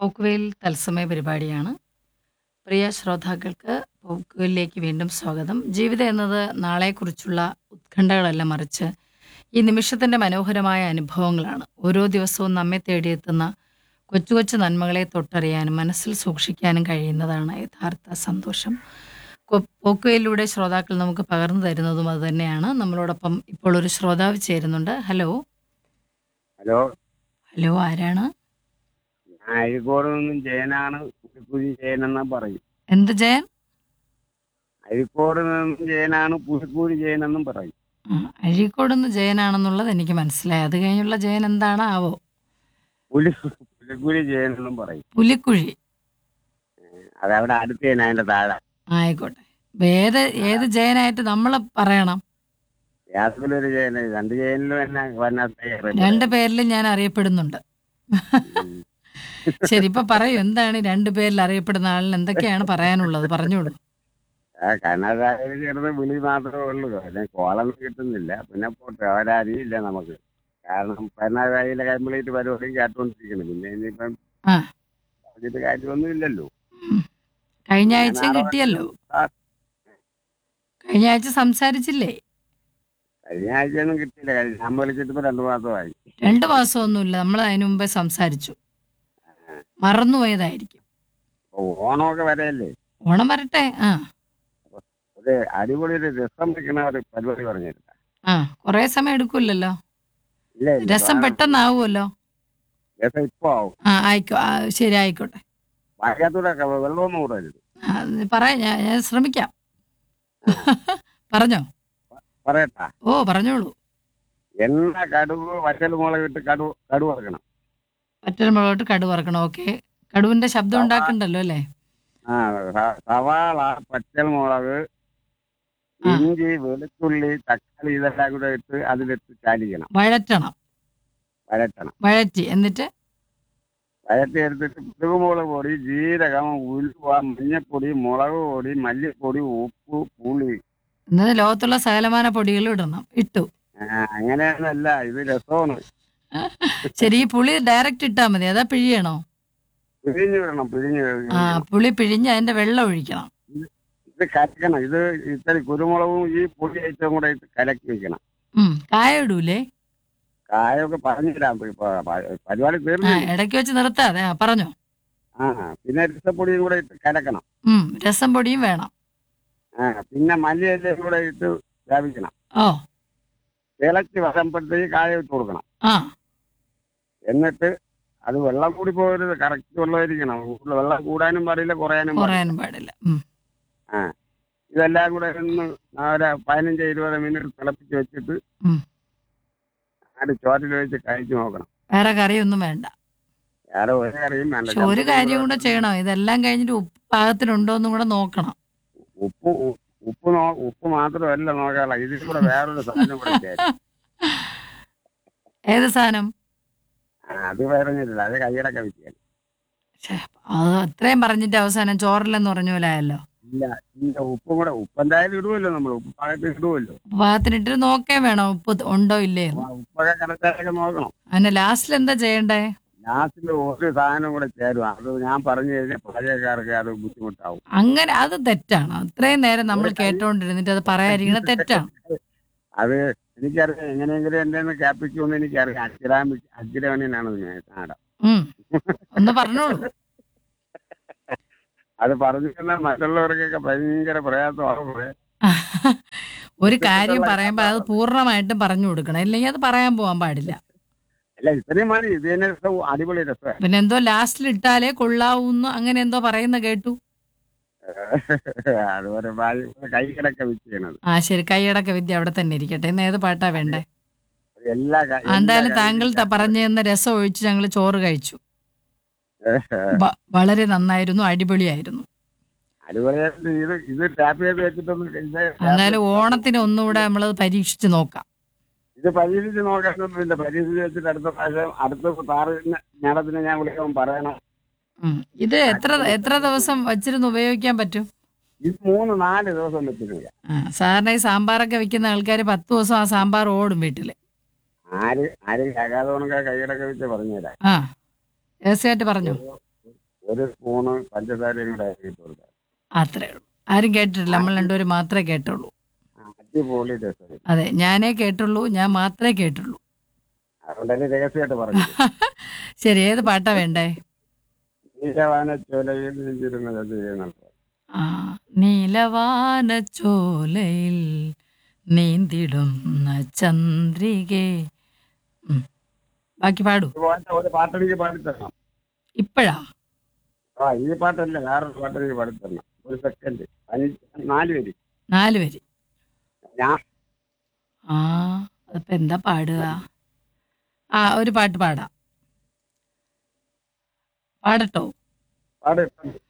പോക്കുവെയിൽ തത്സമയ പരിപാടിയാണ് പ്രിയ ശ്രോതാക്കൾക്ക് പോക്കുവെയിലേക്ക് വീണ്ടും സ്വാഗതം ജീവിതം എന്നത് നാളെക്കുറിച്ചുള്ള ഉത്കണ്ഠകളല്ല മറിച്ച് ഈ നിമിഷത്തിൻ്റെ മനോഹരമായ അനുഭവങ്ങളാണ് ഓരോ ദിവസവും നമ്മെ തേടിയെത്തുന്ന കൊച്ചു കൊച്ചു നന്മകളെ തൊട്ടറിയാനും മനസ്സിൽ സൂക്ഷിക്കാനും കഴിയുന്നതാണ് യഥാർത്ഥ സന്തോഷം കൊ- പോക്കുവെയിലൂടെ ശ്രോതാക്കൾ നമുക്ക് പകർന്നു തരുന്നതും അതുതന്നെയാണ് നമ്മളോടൊപ്പം ഇപ്പോൾ ഒരു ശ്രോതാവ് ചേരുന്നുണ്ട് ഹലോ ഹലോ ഹലോ ആരാണ് ഞാൻ അഴിക്കോട് നിന്നും ജയനാണ് പുലിക്കുഴി ജയനെന്ന് പറയും എന്ത് ജയൻ അഴിക്കോട് നിന്നും ജയനാണ് പുലിക്കുഴി ജയനെന്നും പറയും ആ, അഴീക്കോടുന്ന് ജയനാണെന്നുള്ളത് എനിക്ക് മനസ്സിലായി അത് കഴിഞ്ഞുള്ള ജയൻ എന്താണ് ആവോ പുലി പുലിക്കുഴി ജയനെന്നും പറയും പുലിക്കുഴി അതവിടെ അടുത്ത് തന്നെ അതിന്റെ താഴെ ആയിക്കോട്ടെ ഇപ്പൊ ഏത് ഏത് ജയനായിട്ട് നമ്മൾ പറയണം യാതൊരു ജയന രണ്ട് ജയനിലും എന്നെ വന്നാത്ത രണ്ട് പേരിലും ഞാൻ അറിയപ്പെടുന്നുണ്ട് ശരി ഇപ്പൊ പറയൂ എന്താണ് ഈ രണ്ട് പേരിൽ അറിയപ്പെടുന്ന ആളിന് എന്തൊക്കെയാണ് പറയാനുള്ളത് പറഞ്ഞോളൂ ആ കന്നഡയിൽ ചെറുത് വിളി മാത്രമേ ഉള്ളൂ പിന്നെ കോളൊന്നും കിട്ടുന്നില്ല പിന്നെ പോട്ടെ അവരറിയില്ല നമുക്ക് കാരണം കർണാടകയിലെ കംപ്ലീറ്റ് പരിപാടി കേട്ടോണ്ടിരിക്കണം പിന്നെ ഇനിയിപ്പം ആ. പറഞ്ഞിട്ട് കാര്യമൊന്നും ഇല്ലല്ലോ ഉം. കഴിഞ്ഞ ആഴ്ചയും കിട്ടിയല്ലോ കഴിഞ്ഞ ആഴ്ച സംസാരിച്ചില്ലേ കഴിഞ്ഞ ആഴ്ചയൊന്നും കിട്ടിയില്ല കഴിഞ്ഞ ഞാൻ വിളിച്ചിട്ട് ഇപ്പൊ രണ്ടു മാസമായി രണ്ട് മാസമൊന്നുമില്ല നമ്മൾ അതിനു മുമ്പേ സംസാരിച്ചു മറന്നുപോയതായിരിക്കും അപ്പൊ ഓണമൊക്കെ വരെയല്ലേ ഓണം വരട്ടെ ആ ഒരു അടിപൊളി ഒരു രസം വെക്കുന്ന ഒരു പരിപാടി പറഞ്ഞിരുന്ന ആ കുറെ സമയം എടുക്കൂലല്ലോ ഇല്ല ഇല്ല, രസം വേണം. പെട്ടെന്നാവുമല്ലോ രസം ഇപ്പൊ ആവും ആ ആയിക്കോ ആ, ശരി ആയിക്കോട്ടെ വയക്കാത്തൂടെ വെള്ളമൊന്നും കൂടരുത് ആ, പറയാം ഞാൻ ഞാൻ ശ്രമിക്കാം പറഞ്ഞോ പറയട്ടാ ഓ പറഞ്ഞോളൂ എണ്ണ കടുവ് വറ്റൽ മുളക് ഇട്ട് കടു കടു വറക്കണം പറ്റൽമുളകോട്ട് കടു വറക്കണം ഓക്കെ കടുവിന്റെ ശബ്ദം ഉണ്ടാക്കണ്ടല്ലോ അല്ലേ ആ സ- സവാള പച്ചൽ മുളക് ആ. ഇഞ്ചി വെളുത്തുള്ളി തക്കാളി ഇതെല്ലാം കൂടെ ഇട്ട് അതിലിട്ട് ചാലിക്കണം വഴറ്റണം വരട്ടണം വഴറ്റി എന്നിട്ട് വരട്ടി എടുത്തിട്ട് കുരുമുളക് പൊടി ജീരകം ഉലുവ മഞ്ഞപ്പൊടി മുളക് പൊടി മല്ലിപ്പൊടി ഉപ്പ് പുളി എന്നത് ലോകത്തുള്ള സകലമാന പൊടികൾ ഇടണം ഇട്ടു ആ, അങ്ങനെയൊന്നല്ല ഇത് രസമാണ് ശരി ഈ പുളി ഡയറക്റ്റ് ഇട്ടാ മതി അതാ പിഴിയണോ പിഴിഞ്ഞു വിടണം പിഴിഞ്ഞു ആ വിടണം. പുളി പിഴിഞ്ഞ് അതിന്റെ വെള്ളം ഒഴിക്കണം ഇത് കലക്കണം ഇത് ഇത്തിരി കുരുമുളകും ഈ പൊടി ഐറ്റവും കൂടെ ഇട്ട് കലക്കി വെക്കണം ഉം കായ ഇടൂലേ കായൊക്കെ പറഞ്ഞുതരാം ഇപ്പൊ പ- പരിപാടി ആ തീർന്നു ഇടയ്ക്ക് വെച്ച് നിർത്താതെ ആ പറഞ്ഞോ ആ പിന്നെ രസപ്പൊടിയും കൂടെ ഇട്ട് കലക്കണം ഉം രസം പൊടിയും വേണം ആ പിന്നെ മല്ലിയിലയും കൂടെ ഇട്ട് വ്യാപിക്കണം ഓ തിളച്ച് വരുമ്പോഴത്തേക്ക് കായ ഇട്ട് കൊടുക്കണം ആ എന്നിട്ട് അത് വെള്ളം കൂടി പോകരുത് കറക്റ്റ് വെള്ളമായിരിക്കണം കൂടുതൽ വെള്ളം കൂടാനും പാടില്ല കുറയാനും പാടില്ല കുറയാനും പാടില്ല ഉം ഇതെല്ലാം കൂടെ ഒന്ന് ഒരു പതിനഞ്ച് ഇരുപത് മിനിറ്റ് തിളപ്പിച്ച് വെച്ചിട്ട് ഉം. അത് ചോറ്റിൽ വെച്ച് കഴിച്ചു നോക്കണം വേറെ കറിയൊന്നും വേണ്ട വേറെ ഒരു കറിയും വേണ്ട പക്ഷെ ഒരു കാര്യം കൂടെ ചെയ്യണം ഇതെല്ലാം കഴിഞ്ഞിട്ട് ഉപ്പ് പാകത്തിനുണ്ടോ എന്നും കൂടെ നോക്കണം ഉപ്പ് ഉ- ഉപ്പ് നോ ഉപ്പ് മാത്രമല്ല നോക്കാനുള്ള ഇതിൽ കൂടെ വേറൊരു സാധനം കൂടെ ചേരും. ഏത് സാധനം ആ, അത് പറഞ്ഞിട്ടില്ല അത് കൈയടക്ക വിൽക്കാൻ ശ്ശെ, അത് അത്രയും പറഞ്ഞിട്ട് അവസാനം ചോറില്ലെന്ന് പറഞ്ഞ പോലെ ആയല്ലോ ഇല്ല ഇല്ല ഉപ്പും കൂടെ ഉപ്പ് എന്തായാലും ഇടുമല്ലോ നമ്മൾ ഉപ്പ് പാകത്തിൽ ഇടുമല്ലോ ഉപ്പ് പാകത്തിനിട്ട് നോക്കേ വേണം ഉപ്പ് ഉണ്ടോ ഇല്ലേ എന്ന്. ആ, ഉപ്പൊക്കെ കറക്റ്റായിട്ടൊക്കെ നോക്കണം അതിന് ലാസ്റ്റിൽ എന്താ ചെയ്യണ്ടേ ലാസ്റ്റിൽ ഒരു സാധനം കൂടെ ചേരും അത് ഞാൻ പറഞ്ഞു കഴിഞ്ഞാൽ പാചകക്കാർക്ക് അത് ബുദ്ധിമുട്ടാവും അങ്ങനെ അത് തെറ്റാണ് അത്രയും നേരം നമ്മൾ കേട്ടോണ്ടിരുന്നിട്ട് അത് പറയാതിരിക്കണത് തെറ്റാണ് അത് എനിക്കറിയാം എങ്ങനെയെങ്കിലും എന്റെ ഒന്ന് ക്യാപ്പിക്കുമെന്ന് എനിക്കറിയാം അച്ചിരാമി അച്ചിരാമനാണ് നാടൻ ഉം ഒന്ന് പറഞ്ഞോളൂ അത് പറഞ്ഞു കഴിഞ്ഞാൽ മറ്റുള്ളവർക്കൊക്കെ ഭയങ്കര പ്രയാസമാകും ഒരു കാര്യം പറയുമ്പോ അത് പൂർണ്ണമായിട്ടും പറഞ്ഞു കൊടുക്കണം ഇല്ലെങ്കിൽ അത് പറയാൻ പോകാൻ പാടില്ല അല്ല ഇത്രയും മതി ഇത് തന്നെ രസം അടിപൊളി രസമാണ് പിന്നെ എന്തോ ലാസ്റ്റിൽ ഇട്ടാലേ കൊള്ളാവൂന്ന് അങ്ങനെ എന്തോ പറയുന്ന കേട്ടു അതുപോലെ ഭാര്യ കൈ കിടക്ക വെച്ച് ചെയ്യണത് ആ ശരി കൈയടക്ക വിദ്യ അവിടെ തന്നെ ഇരിക്കട്ടെ ഇന്ന് ഏത് പാട്ടാ വേണ്ടേ എല്ലാ ക- എല്ലാ എന്തായാലും കാര്യം താങ്കൾ ത- പറഞ്ഞു തന്ന രസം ഒഴിച്ച് ഞങ്ങൾ ചോറ് കഴിച്ചു വ- വളരെ നന്നായിരുന്നു അടിപൊളിയായിരുന്നു അതുപോലെ ഇത് ഇത് ടാപ്പ് ചെയ്ത് വെച്ചിട്ടൊന്നും ഇത് എന്തായാലും ഓണത്തിന് ഒന്നുകൂടെ നമ്മളത് പരീക്ഷിച്ച് നോക്കാം ഇത് പരീക്ഷിച്ച് നോക്കാനൊന്നുമില്ല പരീക്ഷിച്ച് വെച്ചിട്ട് അടുത്ത പ്രാവശ്യം അടുത്ത താറ് ഞാടത്തിന് ഞാൻ വിളിക്കാൻ പറയണം ഉം. ഇത് എത്ര എത്ര ദിവസം വച്ചിരുന്ന് ഉപയോഗിക്കാൻ പറ്റും ഇത് മൂന്ന് നാല് ദിവസം വെച്ചിട്ടില്ല ആ സാറിന് ഈ സാമ്പാറൊക്കെ വെക്കുന്ന ആൾക്കാർ പത്ത് ദിവസം ആ സാമ്പാർ ഓടും വീട്ടില് ആര് ആരും കേൾക്കാതെ ഉണക്ക കൈയടക്ക വെച്ച് പറഞ്ഞുതരാം ആ രഹസ്യമായിട്ട് പറഞ്ഞു ഒരു സ്പൂണ് പഞ്ചസാരയും കൂടെ ഇട്ട് കൊടുക്കാം അത്രേ ഉള്ളൂ ആരും കേട്ടിട്ടില്ല നമ്മൾ രണ്ടുപേരും മാത്രമേ കേട്ടുള്ളൂ ആ, അടിപൊളി രസം അതെ ഞാനേ കേട്ടുള്ളൂ ഞാൻ മാത്രമേ കേട്ടുള്ളൂ അതുകൊണ്ടല്ലേ രഹസ്യമായിട്ട് പറഞ്ഞു ശരി ഏത് പാട്ടാ വേണ്ടേ നീലവാന ചോലയിൽ നെഞ്ചിരുന്നത് ചെയ്യണം ആ നീലവാന ചോലയിൽ നീന്തിടുന്ന ചന്ദ്രികേ ഉം. ബാക്കി പാടൂ ഇതുപോലത്തെ ഒരു പാട്ടെനിക്ക് പാടിത്തരണം ഇപ്പോഴാ ആ ഈ പാട്ടല്ല വേറൊരു പാട്ടെനിക്ക് പാടിത്തരണം ഒരു സെക്കൻഡ് അഞ്ച് നാല് പേര് നാല് വരി ഞാൻ ആ അതിപ്പോ എന്താ പാടുക ആ ഒരു പാട്ട് പാടാം പാടട്ടോ പാട്